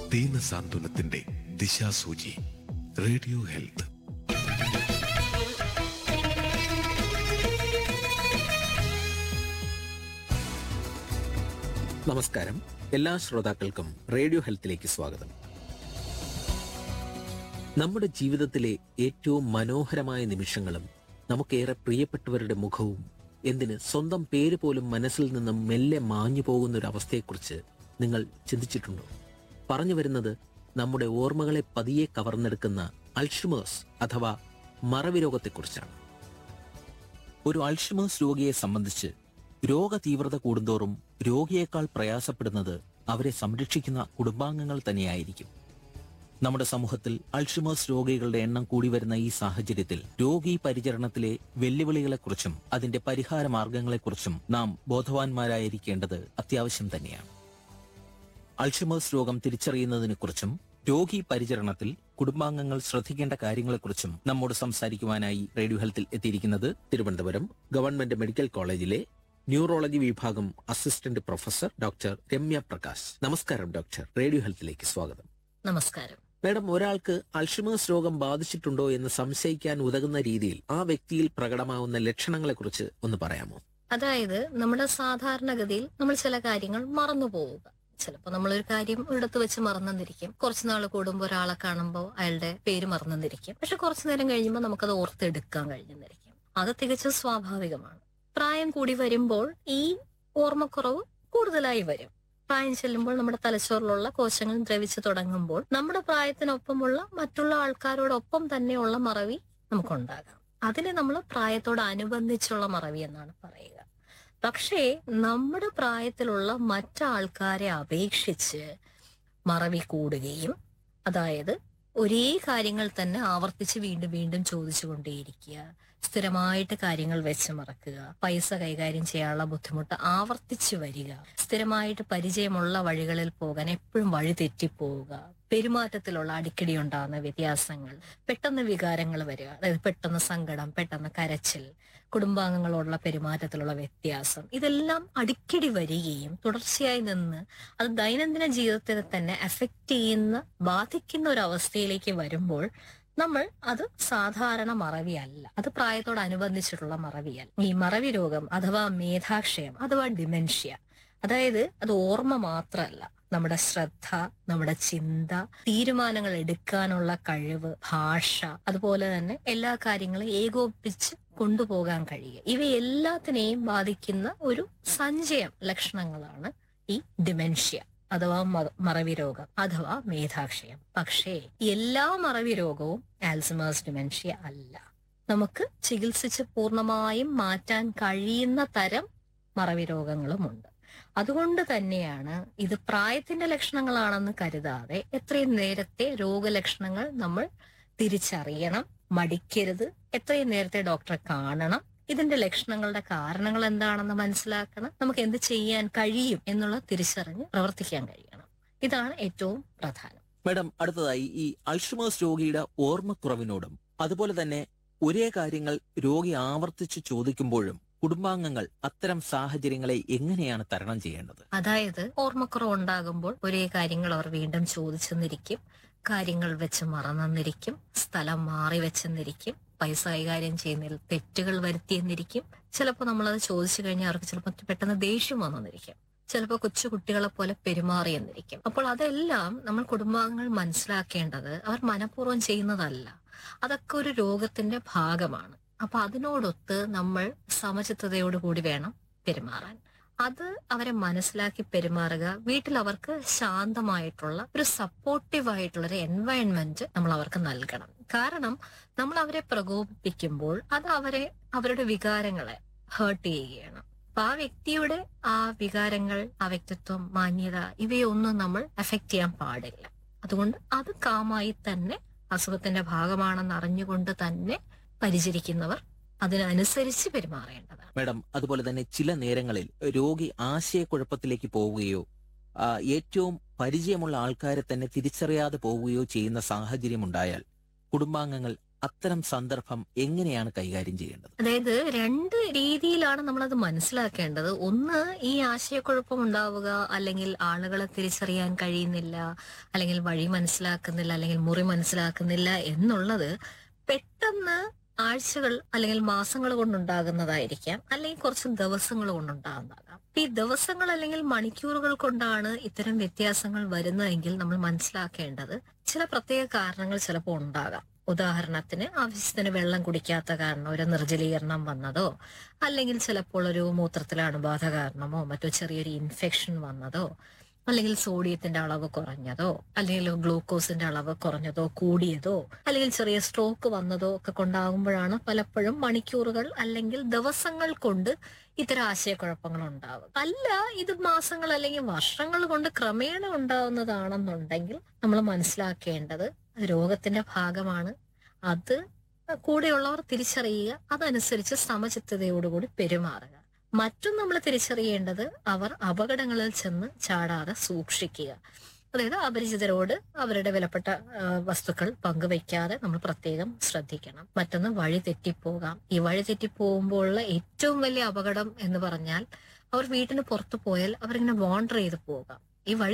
ദീന സാന്ത്വനത്തിന്റെ ദിശാസൂചി radio health നമസ്കാരം എല്ലാ ശ്രോതാക്കൾക്കും റേഡിയോ ഹെൽത്തിലേക്ക് സ്വാഗതം നമ്മുടെ ജീവിതത്തിലെ ഏറ്റവും മനോഹരമായ നിമിഷങ്ങളും നമുക്കേറെ പ്രിയപ്പെട്ടവരുടെ മുഖവും എന്തിന് സ്വന്തം പേര് പോലും മനസ്സിൽ നിന്നും മെല്ലെ മാഞ്ഞു പോകുന്ന ഒരു അവസ്ഥയെക്കുറിച്ച് നിങ്ങൾ ചിന്തിച്ചിട്ടുണ്ടോ പറഞ്ഞു വരുന്നത് നമ്മുടെ ഓർമ്മകളെ പതിയെ കവർന്നെടുക്കുന്ന അൾഷിമേഴ്സ് അഥവാ മറവി രോഗത്തെക്കുറിച്ചാണ് ഒരു അൾഷിമേഴ്സ് രോഗിയെ സംബന്ധിച്ച് രോഗതീവ്രത കൂടുന്തോറും രോഗിയേക്കാൾ പ്രയാസപ്പെടുന്നത് അവരെ സംരക്ഷിക്കുന്ന കുടുംബാംഗങ്ങൾ തന്നെയായിരിക്കും നമ്മുടെ സമൂഹത്തിൽ അൾഷിമേഴ്സ് രോഗികളുടെ എണ്ണം കൂടി വരുന്ന ഈ സാഹചര്യത്തിൽ രോഗി പരിചരണത്തിലെ വെല്ലുവിളികളെക്കുറിച്ചും അതിന്റെ പരിഹാര മാർഗങ്ങളെക്കുറിച്ചും നാം ബോധവാന്മാരായിരിക്കേണ്ടത് അത്യാവശ്യം തന്നെയാണ് അൾഷിമേഴ്സ് രോഗം തിരിച്ചറിയുന്നതിനെക്കുറിച്ചും രോഗി പരിചരണത്തിൽ കുടുംബാംഗങ്ങൾ ശ്രദ്ധിക്കേണ്ട കാര്യങ്ങളെക്കുറിച്ചും നമ്മോട് സംസാരിക്കുവാനായി റേഡിയോ ഹെൽത്തിൽ എത്തിയിരിക്കുന്നത് തിരുവനന്തപുരം ഗവൺമെന്റ് മെഡിക്കൽ കോളേജിലെ ന്യൂറോളജി വിഭാഗം assistant professor doctor Ramya Prakash നമസ്കാരം ഡോക്ടർ റേഡിയോ ഹെൽത്തിലേക്ക് സ്വാഗതം നമസ്കാരം മാഡം ഒരാൾക്ക് അൾഷിമേഴ്സ് രോഗം ബാധിച്ചിട്ടുണ്ടോ എന്ന് സംശയിക്കാൻ ഉതകുന്ന രീതിയിൽ ആ വ്യക്തിയിൽ പ്രകടമാവുന്ന ലക്ഷണങ്ങളെക്കുറിച്ച് ഒന്ന് പറയാമോ അതായത് നമ്മുടെ സാധാരണഗതിയിൽ നമ്മൾ ചില കാര്യങ്ങൾ മറന്നു പോവുക ചിലപ്പോൾ നമ്മളൊരു കാര്യം ഒരിടത്ത് വെച്ച് മറന്നെന്നിരിക്കും കുറച്ചു നാൾ കൂടുമ്പോൾ ഒരാളെ കാണുമ്പോൾ അയാളുടെ പേര് മറന്നെന്നിരിക്കും പക്ഷെ കുറച്ചു നേരം കഴിയുമ്പോൾ നമുക്കത് ഓർത്തെടുക്കാൻ കഴിഞ്ഞെന്നിരിക്കും അത് തികച്ചും സ്വാഭാവികമാണ് പ്രായം കൂടി വരുമ്പോൾ ഈ ഓർമ്മക്കുറവ് കൂടുതലായി വരും പ്രായം ചെല്ലുമ്പോൾ നമ്മുടെ തലച്ചോറിലുള്ള കോശങ്ങൾ ദ്രവിച്ചു തുടങ്ങുമ്പോൾ നമ്മുടെ പ്രായത്തിനൊപ്പമുള്ള മറ്റുള്ള ആൾക്കാരോടൊപ്പം തന്നെയുള്ള മറവി നമുക്കുണ്ടാകാം അതിനെ നമ്മൾ പ്രായത്തോടനുബന്ധിച്ചുള്ള മറവി എന്നാണ് പറയുക പക്ഷേ നമ്മുടെ പ്രായത്തിലുള്ള മറ്റാൾക്കാരെ അപേക്ഷിച്ച് മറവി കൂടുകയും അതായത് ഒരേ കാര്യങ്ങൾ തന്നെ ആവർത്തിച്ച് വീണ്ടും വീണ്ടും ചോദിച്ചുകൊണ്ടേയിരിക്കുക സ്ഥിരമായിട്ട് കാര്യങ്ങൾ വെച്ച് മറക്കുക പൈസ കൈകാര്യം ചെയ്യാനുള്ള ബുദ്ധിമുട്ട് ആവർത്തിച്ചു വരിക സ്ഥിരമായിട്ട് പരിചയമുള്ള വഴികളിൽ പോകാൻ എപ്പോഴും വഴി തെറ്റിപ്പോവുക പെരുമാറ്റത്തിലുള്ള അടിക്കടി ഉണ്ടാകുന്ന വ്യത്യാസങ്ങൾ പെട്ടെന്ന് വികാരങ്ങൾ വരിക അതായത് പെട്ടെന്ന് സങ്കടം പെട്ടെന്ന് കരച്ചിൽ കുടുംബാംഗങ്ങളോടുള്ള പെരുമാറ്റത്തിലുള്ള വ്യത്യാസം ഇതെല്ലാം അടിക്കടി വരികയും തുടർച്ചയായി നിന്ന് അത് ദൈനംദിന ജീവിതത്തെ തന്നെ എഫക്റ്റ് ചെയ്യുന്ന ബാധിക്കുന്ന ഒരു അവസ്ഥയിലേക്ക് വരുമ്പോൾ നമ്മൾ അത് സാധാരണ മറവിയല്ല അത് പ്രായത്തോടനുബന്ധിച്ചിട്ടുള്ള മറവിയല്ല ഈ മറവി രോഗം അഥവാ മേധാക്ഷയം അഥവാ ഡിമെൻഷ്യ അതായത് അത് ഓർമ്മ മാത്രമല്ല നമ്മുടെ ശ്രദ്ധ നമ്മുടെ ചിന്ത തീരുമാനങ്ങൾ എടുക്കാനുള്ള കഴിവ് ഭാഷ അതുപോലെ തന്നെ എല്ലാ കാര്യങ്ങളും ഏകോപിപ്പിച്ച് കൊണ്ടുപോകാൻ കഴിയുക ഇവയെല്ലാത്തിനെയും ബാധിക്കുന്ന ഒരു സഞ്ചയം ലക്ഷണങ്ങളാണ് ഈ ഡിമെൻഷ്യ അഥവാ മ- മറവി രോഗം അഥവാ മേധാക്ഷയം പക്ഷേ എല്ലാ മറവി രോഗവും ആൽസമേഴ്സ് ഡിമെൻഷ്യ അല്ല നമുക്ക് ചികിത്സിച്ച് പൂർണ്ണമായും മാറ്റാൻ കഴിയുന്ന തരം മറവി രോഗങ്ങളുമുണ്ട് അതുകൊണ്ട് തന്നെയാണ് ഇത് പ്രായത്തിന്റെ ലക്ഷണങ്ങളാണെന്ന് കരുതാതെ എത്രയും നേരത്തെ രോഗലക്ഷണങ്ങൾ നമ്മൾ തിരിച്ചറിയണം മടിക്കരുത് എത്രയും നേരത്തെ ഡോക്ടറെ കാണണം ഇതിന്റെ ലക്ഷണങ്ങളുടെ കാരണങ്ങൾ എന്താണെന്ന് മനസ്സിലാക്കണം നമുക്ക് എന്ത് ചെയ്യാൻ കഴിയും എന്നുള്ളത് തിരിച്ചറിഞ്ഞ് പ്രവർത്തിക്കാൻ കഴിയണം ഇതാണ് ഏറ്റവും പ്രധാനം മാഡം അടുത്തതായി ഈ അൾഷിമേഴ്സ് രോഗിയുടെ ഓർമ്മക്കുറവിനോടും അതുപോലെ തന്നെ ഒരേ കാര്യങ്ങൾ രോഗി ആവർത്തിച്ച് ചോദിക്കുമ്പോഴും കുടുംബാംഗങ്ങൾ അത്തരം സാഹചര്യങ്ങളെ എങ്ങനെയാണ് തരണം ചെയ്യേണ്ടത് അതായത് ഓർമ്മക്കുറവ് ഉണ്ടാകുമ്പോൾ ഒരേ കാര്യങ്ങൾ അവർ വീണ്ടും ചോദിച്ചെന്നിരിക്കും കാര്യങ്ങൾ വെച്ച് മറന്നെന്നിരിക്കും സ്ഥലം മാറി വെച്ചെന്നിരിക്കും പൈസ കൈകാര്യം ചെയ്യുന്നതിൽ തെറ്റുകൾ വരുത്തിയെന്നിരിക്കും ചിലപ്പോൾ നമ്മളത് ചോദിച്ചു കഴിഞ്ഞാൽ അവർക്ക് ചിലപ്പോൾ പെട്ടെന്ന് ദേഷ്യം വന്നെന്നിരിക്കും ചിലപ്പോൾ കൊച്ചു കുട്ടികളെ പോലെ പെരുമാറിയെന്നിരിക്കും അപ്പോൾ അതെല്ലാം നമ്മൾ കുടുംബാംഗങ്ങൾ മനസ്സിലാക്കേണ്ടത് അവർ മനഃപൂർവ്വം ചെയ്യുന്നതല്ല അതൊക്കെ ഒരു രോഗത്തിന്റെ ഭാഗമാണ് അപ്പൊ അതിനോടൊത്ത് നമ്മൾ സമചിത്തതയോടുകൂടി വേണം പെരുമാറാൻ അത് അവരെ മനസ്സിലാക്കി പെരുമാറുക വീട്ടിൽ അവർക്ക് ശാന്തമായിട്ടുള്ള ഒരു സപ്പോർട്ടീവ് ആയിട്ടുള്ള ഒരു എൻവയൺമെന്റ് നമ്മൾ അവർക്ക് നൽകണം കാരണം നമ്മൾ അവരെ പ്രകോപിപ്പിക്കുമ്പോൾ അത് അവരെ അവരുടെ വികാരങ്ങളെ ഹേർട്ട് ചെയ്യുകയാണ് അപ്പൊ ആ വ്യക്തിയുടെ ആ വികാരങ്ങൾ ആ വ്യക്തിത്വം മാന്യത ഇവയൊന്നും നമ്മൾ എഫക്ട് ചെയ്യാൻ പാടില്ല അതുകൊണ്ട് അത് കാമായി തന്നെ അസുഖത്തിന്റെ ഭാഗമാണെന്ന് അറിഞ്ഞുകൊണ്ട് തന്നെ പരിചരിക്കുന്നവർ അതിനനുസരിച്ച് പെരുമാറേണ്ടതാണ് മാഡം അതുപോലെ തന്നെ ചില നേരങ്ങളിൽ രോഗി ആശയക്കുഴപ്പത്തിലേക്ക് പോവുകയോ ആ, ഏറ്റവും പരിചയമുള്ള ആൾക്കാരെ തന്നെ തിരിച്ചറിയാതെ പോവുകയോ ചെയ്യുന്ന സാഹചര്യം ഉണ്ടായാൽ കുടുംബാംഗങ്ങൾ അത്തരം സന്ദർഭം എങ്ങനെയാണ് കൈകാര്യം ചെയ്യേണ്ടത് അതായത് രണ്ട് രീതിയിലാണ് നമ്മളത് മനസ്സിലാക്കേണ്ടത് ഒന്ന് ഈ ആശയക്കുഴപ്പം ഉണ്ടാവുക അല്ലെങ്കിൽ ആളുകളെ തിരിച്ചറിയാൻ കഴിയുന്നില്ല അല്ലെങ്കിൽ വഴി മനസ്സിലാക്കുന്നില്ല അല്ലെങ്കിൽ മുറി മനസ്സിലാക്കുന്നില്ല എന്നുള്ളത് പെട്ടെന്ന് ആഴ്ചകൾ അല്ലെങ്കിൽ മാസങ്ങൾ കൊണ്ടുണ്ടാകുന്നതായിരിക്കാം അല്ലെങ്കിൽ കുറച്ച് ദിവസങ്ങൾ കൊണ്ടുണ്ടാകുന്നതാകാം ഈ ദിവസങ്ങൾ അല്ലെങ്കിൽ മണിക്കൂറുകൾ കൊണ്ടാണ് ഇത്തരം വ്യത്യാസങ്ങൾ വരുന്നതെങ്കിൽ നമ്മൾ മനസ്സിലാക്കേണ്ടത് ചില പ്രത്യേക കാരണങ്ങൾ ചിലപ്പോൾ ഉണ്ടാകാം ഉദാഹരണത്തിന് ആവശ്യത്തിന് വെള്ളം കുടിക്കാത്ത കാരണം ഒരു നിർജ്ജലീകരണം വന്നതോ അല്ലെങ്കിൽ ചിലപ്പോൾ ഒരു മൂത്രത്തിലെ അണുബാധ കാരണമോ മറ്റോ ചെറിയൊരു ഇൻഫെക്ഷൻ വന്നതോ അല്ലെങ്കിൽ സോഡിയത്തിന്റെ അളവ് കുറഞ്ഞതോ അല്ലെങ്കിൽ ഗ്ലൂക്കോസിന്റെ അളവ് കുറഞ്ഞതോ കൂടിയതോ അല്ലെങ്കിൽ ചെറിയ സ്ട്രോക്ക് വന്നതോ ഒക്കെ കൊണ്ടാകുമ്പോഴാണ് പലപ്പോഴും മണിക്കൂറുകൾ അല്ലെങ്കിൽ ദിവസങ്ങൾ കൊണ്ട് ഇത്തരം ആശയക്കുഴപ്പങ്ങൾ ഉണ്ടാവുക അല്ല ഇത് മാസങ്ങൾ അല്ലെങ്കിൽ വർഷങ്ങൾ കൊണ്ട് ക്രമേണ ഉണ്ടാവുന്നതാണെന്നുണ്ടെങ്കിൽ നമ്മൾ മനസ്സിലാക്കേണ്ടത് അത് രോഗത്തിന്റെ ഭാഗമാണ് അത് കൂടെയുള്ളവർ തിരിച്ചറിയുക അതനുസരിച്ച് സമചിത്തതയോടുകൂടി പെരുമാറുക മറ്റും നമ്മൾ തിരിച്ചറിയേണ്ടത് അവർ അപകടങ്ങളിൽ ചെന്ന് ചാടാതെ സൂക്ഷിക്കുക അതായത് അപരിചിതരോട് അവരുടെ വിലപ്പെട്ട ആ, വസ്തുക്കൾ പങ്കുവെക്കാതെ നമ്മൾ പ്രത്യേകം ശ്രദ്ധിക്കണം മറ്റൊന്ന് വഴി തെറ്റിപ്പോകാം ഈ വഴി തെറ്റിപ്പോകുമ്പോഴുള്ള ഏറ്റവും വലിയ അപകടം എന്ന് പറഞ്ഞാൽ അവർ വീട്ടിന് പുറത്തു പോയാൽ അവരിങ്ങനെ വാണ്ടർ ചെയ്ത് പോകാം ഈ വഴി